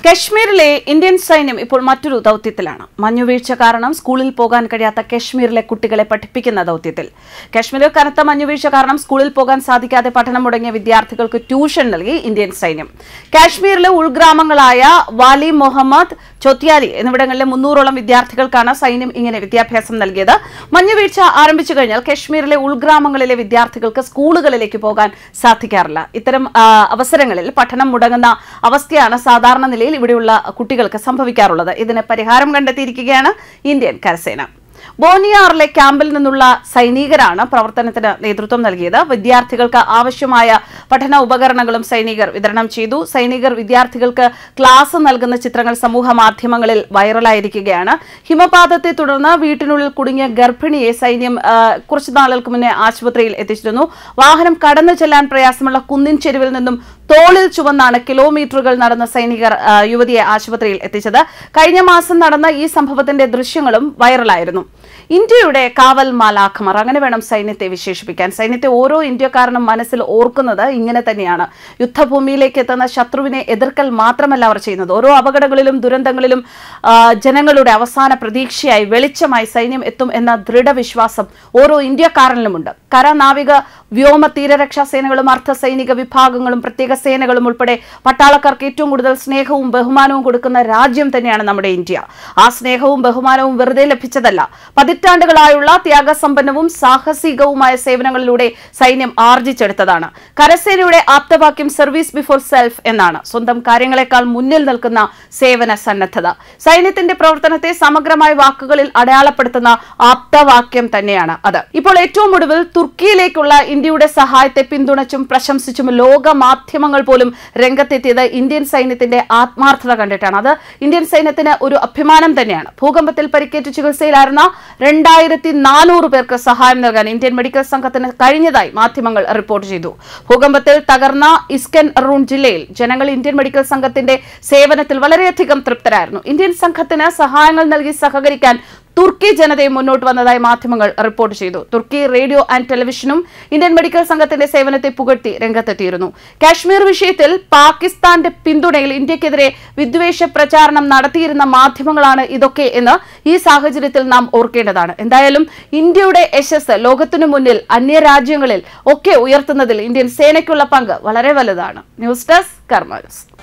കശ്മീരിലെ ഇന്ത്യൻ സൈന്യം ഇപ്പോൾ മറ്റൊരു ദൗത്യത്തിലാണ് മഞ്ഞുവീഴ്ച കാരണം സ്കൂളിൽ പോകാൻ കഴിയാത്ത കശ്മീരിലെ കുട്ടികളെ പഠിപ്പിക്കുന്ന ദൗത്യത്തിൽ കശ്മീരിൽ കനത്ത മഞ്ഞുവീഴ്ച കാരണം സ്കൂളിൽ പോകാൻ സാധിക്കാതെ പഠനം മുടങ്ങിയ വിദ്യാർത്ഥികൾക്ക് ട്യൂഷൻ നൽകി ഇന്ത്യൻ സൈന്യം കാശ്മീരിലെ ഉൾഗ്രാമങ്ങളായ വാലി മുഹമ്മദ് ചോത്യാലി എന്നിവിടങ്ങളിലെ മുന്നൂറോളം വിദ്യാർത്ഥികൾക്കാണ് സൈന്യം ഇങ്ങനെ വിദ്യാഭ്യാസം നൽകിയത് മഞ്ഞുവീഴ്ച ആരംഭിച്ചു കഴിഞ്ഞാൽ കശ്മീരിലെ ഉൾഗ്രാമങ്ങളിലെ വിദ്യാർത്ഥികൾക്ക് സ്കൂളുകളിലേക്ക് പോകാൻ സാധിക്കാറില്ല ഇത്തരം ആ, അവസരങ്ങളിൽ പഠനം മുടങ്ങുന്ന അവസ്ഥയാണ് സാധാരണ നിലയിൽ ഇവിടെയുള്ള കുട്ടികൾക്ക് സംഭവിക്കാറുള്ളത് ഇതിന് പരിഹാരം കണ്ടെത്തിയിരിക്കുകയാണ് ഇന്ത്യൻ കരസേന ബോനിയാറിലെ ക്യാമ്പിൽ നിന്നുള്ള സൈനികരാണ് പ്രവർത്തനത്തിന് നേതൃത്വം നൽകിയത് വിദ്യാർത്ഥികൾക്ക് ആവശ്യമായ പഠന ഉപകരണങ്ങളും സൈനികർ വിതരണം ചെയ്തു സൈനികർ വിദ്യാർത്ഥികൾക്ക് ക്ലാസ് നൽകുന്ന ചിത്രങ്ങൾ സമൂഹ മാധ്യമങ്ങളിൽ വൈറലായിരിക്കുകയാണ് ഹിമപാതത്തെ തുടർന്ന് വീട്ടിനുള്ളിൽ കുടുങ്ങിയ ഗർഭിണിയെ സൈന്യം ആ, കുറച്ചു നാളുകൾക്ക് മുന്നേ ആശുപത്രിയിൽ എത്തിച്ചിരുന്നു വാഹനം കടന്നു ചെല്ലാൻ പ്രയാസമുള്ള കുന്നിൻ ചെരുവിൽ നിന്നും തോളിൽ ചുവന്നാണ് കിലോമീറ്ററുകൾ നടന്ന സൈനികർ ആ, യുവതിയെ ആശുപത്രിയിൽ എത്തിച്ചത് കഴിഞ്ഞ മാസം നടന്ന ഈ സംഭവത്തിന്റെ ദൃശ്യങ്ങളും വൈറലായിരുന്നു ഇന്ത്യയുടെ കാവൽ മാലാഖമാർ അങ്ങനെ വേണം സൈന്യത്തെ വിശേഷിപ്പിക്കാൻ സൈന്യത്തെ ഓരോ ഇന്ത്യക്കാരനും മനസ്സിൽ ഓർക്കുന്നത് ഇങ്ങനെ തന്നെയാണ് യുദ്ധഭൂമിയിലേക്ക് എത്തുന്ന ശത്രുവിനെ എതിർക്കൽ മാത്രമല്ല അവർ ചെയ്യുന്നത് ഓരോ അപകടങ്ങളിലും ദുരന്തങ്ങളിലും ആ, ജനങ്ങളുടെ അവസാന പ്രതീക്ഷയായി വെളിച്ചമായി സൈന്യം എത്തും എന്ന ദൃഢവിശ്വാസം ഓരോ ഇന്ത്യക്കാരനിലുമുണ്ട് കര നാവിക വ്യോമ തീരരക്ഷാ സേനകളും അർദ്ധ സൈനിക വിഭാഗങ്ങളും പ്രത്യേക സേനകളും ഉൾപ്പെടെ പട്ടാളക്കാർക്ക് ഏറ്റവും കൂടുതൽ സ്നേഹവും ബഹുമാനവും കൊടുക്കുന്ന രാജ്യം തന്നെയാണ് നമ്മുടെ ഇന്ത്യ ആ സ്നേഹവും ബഹുമാനവും വെറുതെ ലഭിച്ചതല്ല പതിറ്റാണ്ടുകളായുള്ള ത്യാഗസമ്പന്നവും സാഹസികവുമായ സേവനങ്ങളിലൂടെ സൈന്യം ആർജിച്ചെടുത്തതാണ് കരസേനയുടെ ആപ്തവാക്യം സർവീസ് ബിഫോർ സെൽഫ് എന്നാണ് സ്വന്തം കാര്യങ്ങളെക്കാൾ മുന്നിൽ നിൽക്കുന്ന സേവന സന്നദ്ധത സൈന്യത്തിന്റെ പ്രവർത്തനത്തെ സമഗ്രമായ വാക്കുകളിൽ അടയാളപ്പെടുത്തുന്ന ആപ്തവാക്യം തന്നെയാണ് അത് ഇപ്പോൾ ഏറ്റവും ഒടുവിൽ തുർക്കിയിലേക്കുള്ള ഇന്ത്യയുടെ സഹായത്തെ പിന്തുണച്ചും പ്രശംസിച്ചും ലോക മാധ്യമങ്ങൾ പോലും രംഗത്തെത്തിയത് ഇന്ത്യൻ സൈന്യത്തിന്റെ ആത്മാർത്ഥത കണ്ടിട്ടാണ് അത് ഇന്ത്യൻ സൈന്യത്തിന് ഒരു അഭിമാനം തന്നെയാണ് ഭൂകമ്പത്തിൽ പരിക്കേറ്റ് ചികിത്സയിലായിരുന്ന രണ്ടായിരത്തി നാനൂറ് പേർക്ക് സഹായം നൽകാൻ ഇന്ത്യൻ മെഡിക്കൽ സംഘത്തിന് കഴിഞ്ഞതായി മാധ്യമങ്ങൾ റിപ്പോർട്ട് ചെയ്തു ഭൂകമ്പത്തിൽ തകർന്ന ഇസ്കൻ റൂൺ ജില്ലയിൽ ജനങ്ങൾ ഇന്ത്യൻ മെഡിക്കൽ സംഘത്തിന്റെ സേവനത്തിൽ വളരെയധികം തൃപ്തരായിരുന്നു ഇന്ത്യൻ സംഘത്തിന് സഹായങ്ങൾ നൽകി സഹകരിക്കാൻ തുർക്കി ജനതയും മുന്നോട്ട് വന്നതായി മാധ്യമങ്ങൾ റിപ്പോർട്ട് ചെയ്തു തുർക്കി റേഡിയോ ആൻഡ് ടെലിവിഷനും ഇന്ത്യൻ മെഡിക്കൽ സംഘത്തിന്റെ സേവനത്തെ പുകഴ്ത്തി രംഗത്തെത്തിയിരുന്നു കാശ്മീർ വിഷയത്തിൽ പാകിസ്ഥാന്റെ പിന്തുണയിൽ ഇന്ത്യക്കെതിരെ വിദ്വേഷ പ്രചാരണം നടത്തിയിരുന്ന മാധ്യമങ്ങളാണ് ഇതൊക്കെ എന്ന് ഈ സാഹചര്യത്തിൽ നാം ഓർക്കേണ്ടതാണ് എന്തായാലും ഇന്ത്യയുടെ യശസ് ലോകത്തിനു മുന്നിൽ അന്യരാജ്യങ്ങളിൽ ഒക്കെ ഉയർത്തുന്നതിൽ ഇന്ത്യൻ സേനയ്ക്കുള്ള പങ്ക് വളരെ വലുതാണ് ന്യൂസ് ഡെസ്ക് കർമ്മ ന്യൂസ്